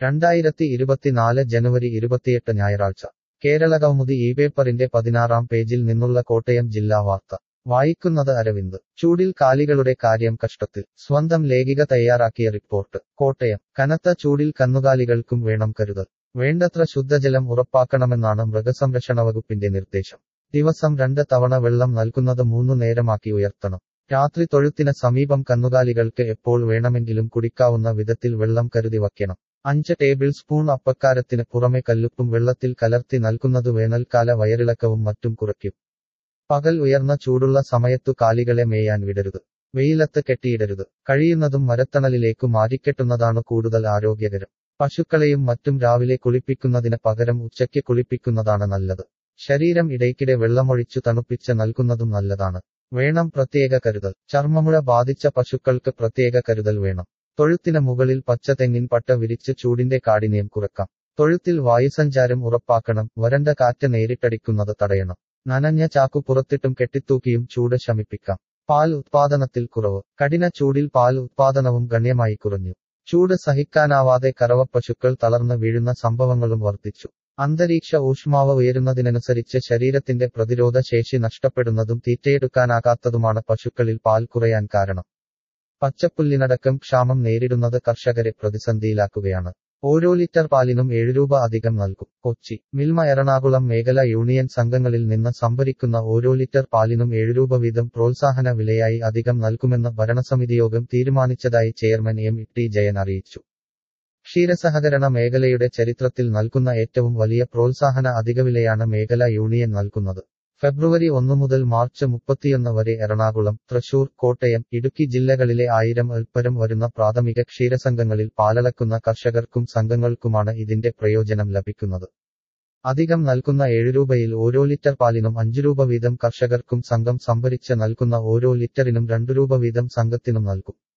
രണ്ടായിരത്തി ഇരുപത്തിനാല് ജനുവരി ഇരുപത്തിയെട്ട് ഞായറാഴ്ച കേരള കൗമുദി ഈ പേപ്പറിന്റെ പതിനാറാം പേജിൽ നിന്നുള്ള കോട്ടയം ജില്ലാ വാർത്ത വായിക്കുന്നത് അരവിന്ദ് ചൂടിൽ കാലികളുടെ കാര്യം കഷ്ടത്തിൽ സ്വന്തം ലേഖിക തയ്യാറാക്കിയ റിപ്പോർട്ട് കോട്ടയം കനത്ത ചൂടിൽ കന്നുകാലികൾക്കും വേണം കരുതൽ വേണ്ടത്ര ശുദ്ധജലം ഉറപ്പാക്കണമെന്നാണ് മൃഗസംരക്ഷണ വകുപ്പിന്റെ നിർദ്ദേശം ദിവസം രണ്ട് തവണ വെള്ളം നൽകുന്നത് മൂന്നു നേരമാക്കി ഉയർത്തണം രാത്രി തൊഴുത്തിന് സമീപം കന്നുകാലികൾക്ക് എപ്പോൾ വേണമെങ്കിലും കുടിക്കാവുന്ന വിധത്തിൽ വെള്ളം കരുതി വയ്ക്കണം അഞ്ച് ടേബിൾ സ്പൂൺ അപ്പക്കാരത്തിന് പുറമെ കല്ലുപ്പും വെള്ളത്തിൽ കലർത്തി നൽകുന്നത് വേനൽക്കാല വയറിളക്കവും മറ്റും കുറയ്ക്കും പകൽ ഉയർന്ന ചൂടുള്ള സമയത്തു കാലികളെ മേയാൻ വിടരുത് വെയിലത്ത് കെട്ടിയിടരുത് കഴിയുന്നതും മരത്തണലിലേക്കു മാറ്റിക്കെട്ടുന്നതാണ് കൂടുതൽ ആരോഗ്യകരം പശുക്കളെയും മറ്റും രാവിലെ കുളിപ്പിക്കുന്നതിന് പകരം ഉച്ചയ്ക്ക് കുളിപ്പിക്കുന്നതാണ് നല്ലത് ശരീരം ഇടയ്ക്കിടെ വെള്ളമൊഴിച്ചു തണുപ്പിച്ച് നൽകുന്നതും നല്ലതാണ് വേണം പ്രത്യേക കരുതൽ ചർമ്മമുഴ ബാധിച്ച പശുക്കൾക്ക് പ്രത്യേക കരുതൽ വേണം തൊഴുത്തിന് മുകളിൽ പച്ച തെങ്ങിൻ പട്ട വിരിച്ച് ചൂടിന്റെ കാഠിന്യം കുറക്കാം തൊഴുത്തിൽ വായുസഞ്ചാരം ഉറപ്പാക്കണം വരണ്ട കാറ്റ് നേരിട്ടടിക്കുന്നത് തടയണം നനഞ്ഞ ചാക്കു പുറത്തിട്ടും കെട്ടിത്തൂക്കിയും ചൂട് ശമിപ്പിക്കാം പാൽ ഉത്പാദനത്തിൽ കുറവ് കഠിന ചൂടിൽ പാൽ ഉത്പാദനവും ഗണ്യമായി കുറഞ്ഞു ചൂട് സഹിക്കാനാവാതെ കറവപ്പശുക്കൾ തളർന്ന് വീഴുന്ന സംഭവങ്ങളും വർദ്ധിച്ചു അന്തരീക്ഷ ഊഷ്മാവ് ഉയരുന്നതിനനുസരിച്ച് ശരീരത്തിന്റെ പ്രതിരോധ ശേഷി നഷ്ടപ്പെടുന്നതും തീറ്റയെടുക്കാനാകാത്തതുമാണ് പശുക്കളിൽ പാൽ കുറയാൻ കാരണം പച്ചപ്പുല്ലിനടക്കം ക്ഷാമം നേരിടുന്നത് കർഷകരെ പ്രതിസന്ധിയിലാക്കുകയാണ് ഓരോ ലിറ്റർ പാലിനും ഏഴ് രൂപ അധികം നൽകും കൊച്ചി മിൽമ എറണാകുളം മേഖല യൂണിയൻ സംഘങ്ങളിൽ നിന്ന് സംഭരിക്കുന്ന ഓരോ ലിറ്റർ പാലിനും ഏഴ് രൂപ വീതം പ്രോത്സാഹന വിലയായി അധികം നൽകുമെന്ന് ഭരണസമിതി യോഗം തീരുമാനിച്ചതായി ചെയർമാൻ എം ടി ജയൻ അറിയിച്ചു ക്ഷീരസഹകരണ മേഖലയുടെ ചരിത്രത്തിൽ നൽകുന്ന ഏറ്റവും വലിയ പ്രോത്സാഹന അധികവിലയാണ് മേഖല യൂണിയൻ നൽകുന്നത് ഫെബ്രുവരി ഒന്നു മുതൽ മാർച്ച് മുപ്പത്തിയൊന്ന് വരെ എറണാകുളം തൃശൂർ കോട്ടയം ഇടുക്കി ജില്ലകളിലെ ആയിരം അൽപ്പരം വരുന്ന പ്രാഥമിക ക്ഷീരസംഘങ്ങളിൽ പാലളക്കുന്ന കർഷകർക്കും സംഘങ്ങൾക്കുമാണ് ഇതിന്റെ പ്രയോജനം ലഭിക്കുന്നത് അധികം നൽകുന്ന ഏഴ് രൂപയിൽ ഓരോ ലിറ്റർ പാലിനും അഞ്ചു രൂപ വീതം കർഷകർക്കും സംഘം സംഭരിച്ച് നൽകുന്ന ഓരോ ലിറ്ററിനും രണ്ടു രൂപ വീതം സംഘത്തിനും നൽകും